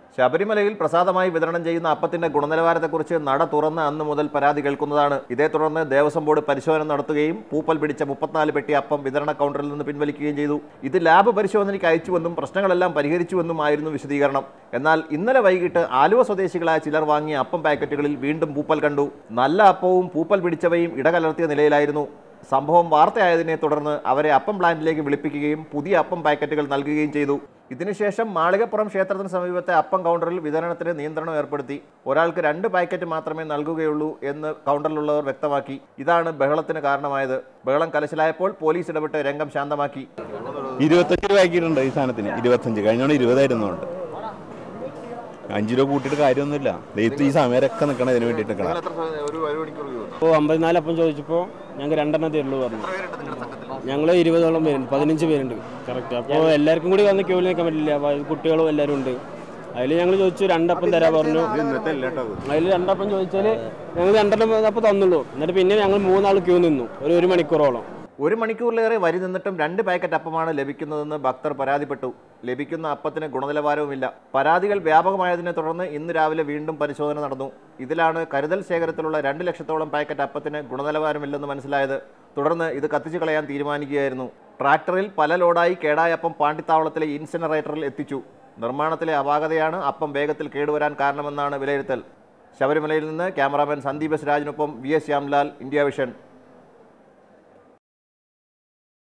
ശബരിമലയിൽ പ്രസാദമായി വിതരണം ചെയ്യുന്ന അപ്പത്തിന്റെ ഗുണനിലവാരത്തെക്കുറിച്ച് നട തുറന്ന് അന്ന് മുതൽ പരാതി കേൾക്കുന്നതാണ് ഇതേ തുടർന്ന് ദേവസ്വം ബോർഡ് പരിശോധന നടത്തുകയും പൂപ്പൽ പിടിച്ച മുപ്പത്തിനാല് പെട്ടി അപ്പം വിതരണ കൗണ്ടറിൽ നിന്ന് പിൻവലിക്കുകയും ചെയ്തു ഇത് ലാബ് പരിശോധനയ്ക്ക് അയച്ചുവെന്നും പ്രശ്നങ്ങളെല്ലാം പരിഹരിച്ചുവെന്നും ആയിരുന്നു വിശദീകരണം എന്നാൽ ഇന്നലെ വൈകിട്ട് ആലുവ സ്വദേശികളായ ചിലർ വാങ്ങിയ അപ്പം പാക്കറ്റുകളിൽ വീണ്ടും പൂപ്പൽ കണ്ടു നല്ല അപ്പവും പൂപ്പൽ പിടിച്ചവയും ഇടകലർത്തിയ നിലയിലായിരുന്നു സംഭവം വാർത്തയായതിനെ തുടർന്ന് അവരെ അപ്പം പ്ലാന്റിലേക്ക് വിളിപ്പിക്കുകയും പുതിയ അപ്പം പാക്കറ്റുകൾ നൽകുകയും ചെയ്തു ഇതിനുശേഷം മാളികപ്പുറം ക്ഷേത്രത്തിന് സമീപത്തെ അപ്പം കൗണ്ടറിൽ വിതരണത്തിന് നിയന്ത്രണം ഏർപ്പെടുത്തി ഒരാൾക്ക് രണ്ട് പാക്കറ്റ് മാത്രമേ നൽകുകയുള്ളൂ എന്ന് കൗണ്ടറിലുള്ളവർ വ്യക്തമാക്കി ഇതാണ് ബഹളത്തിന് കാരണമായത് ബഹളം കലശലായപ്പോൾ പോലീസ് ഇടപെട്ട് രംഗം ശാന്തമാക്കി ഇരുപത്തഞ്ച് രൂപ ആക്കിയിട്ടുണ്ട് ഈ സാധനത്തിന് ഇരുപത്തഞ്ച് കഴിഞ്ഞോണ്ട് ഇരുപതായിരുന്നുണ്ട് അഞ്ച് രൂപ കൂട്ടിയിട്ട് കാര്യമൊന്നുമില്ല ദൈവത്തിൽ ഈ സമയമൊക്കെ നിൽക്കണം ഇതിന് വേണ്ടിയിട്ട് നിൽക്കണം അപ്പോൾ അമ്പത്തിനാല് അപ്പം ചോദിച്ചപ്പോൾ ഞങ്ങൾക്ക് രണ്ടെണ്ണം തരുള്ളൂ പറഞ്ഞു ഞങ്ങൾ ഇരുപതോളം പേരുണ്ട് പതിനഞ്ച് പേരുണ്ട് കറക്റ്റ് അപ്പോൾ എല്ലാവർക്കും കൂടി വന്ന് ക്യൂവിൽ നിൽക്കാൻ പറ്റില്ല അപ്പോൾ അത് കുട്ടികളും എല്ലാവരും ഉണ്ട് അതിൽ ഞങ്ങൾ ചോദിച്ചു രണ്ടപ്പം തരാൻ പറഞ്ഞു അതിൽ രണ്ടപ്പം ചോദിച്ചാൽ ഞങ്ങൾ രണ്ടെണ്ണം അപ്പം തന്നുള്ളൂ എന്നിട്ട് പിന്നെ ഞങ്ങൾ മൂന്നാൾ ക്യൂ നിന്നു ഒരു ഒരു മണിക്കൂറോളം ഒരു മണിക്കൂറിലേറെ വരി നിന്നിട്ടും രണ്ട് പാക്കറ്റ് അപ്പമാണ് ലഭിക്കുന്നതെന്ന് ഭക്തർ പരാതിപ്പെട്ടു ലഭിക്കുന്ന അപ്പത്തിന് ഗുണനിലവാരവുമില്ല പരാതികൾ വ്യാപകമായതിനെ തുടർന്ന് ഇന്ന് രാവിലെ വീണ്ടും പരിശോധന നടന്നു ഇതിലാണ് കരുതൽ ശേഖരത്തിലുള്ള രണ്ട് ലക്ഷത്തോളം പാക്കറ്റ് അപ്പത്തിന് ഗുണനിലവാരമില്ലെന്ന് മനസ്സിലായത് തുടർന്ന് ഇത് കത്തിച്ചു കളയാൻ തീരുമാനിക്കുകയായിരുന്നു ട്രാക്ടറിൽ പല ലോഡായി കേടായ അപ്പം പാണ്ടിത്താവളത്തിലെ ഇൻസിനറേറ്ററിൽ എത്തിച്ചു നിർമ്മാണത്തിലെ അപാകതയാണ് അപ്പം വേഗത്തിൽ കേടുവരാൻ കാരണമെന്നാണ് വിലയിരുത്തൽ ശബരിമലയിൽ നിന്ന് ക്യാമറാമാൻ സന്ദീപ് എസ് രാജിനൊപ്പം V S Shyamlal India vision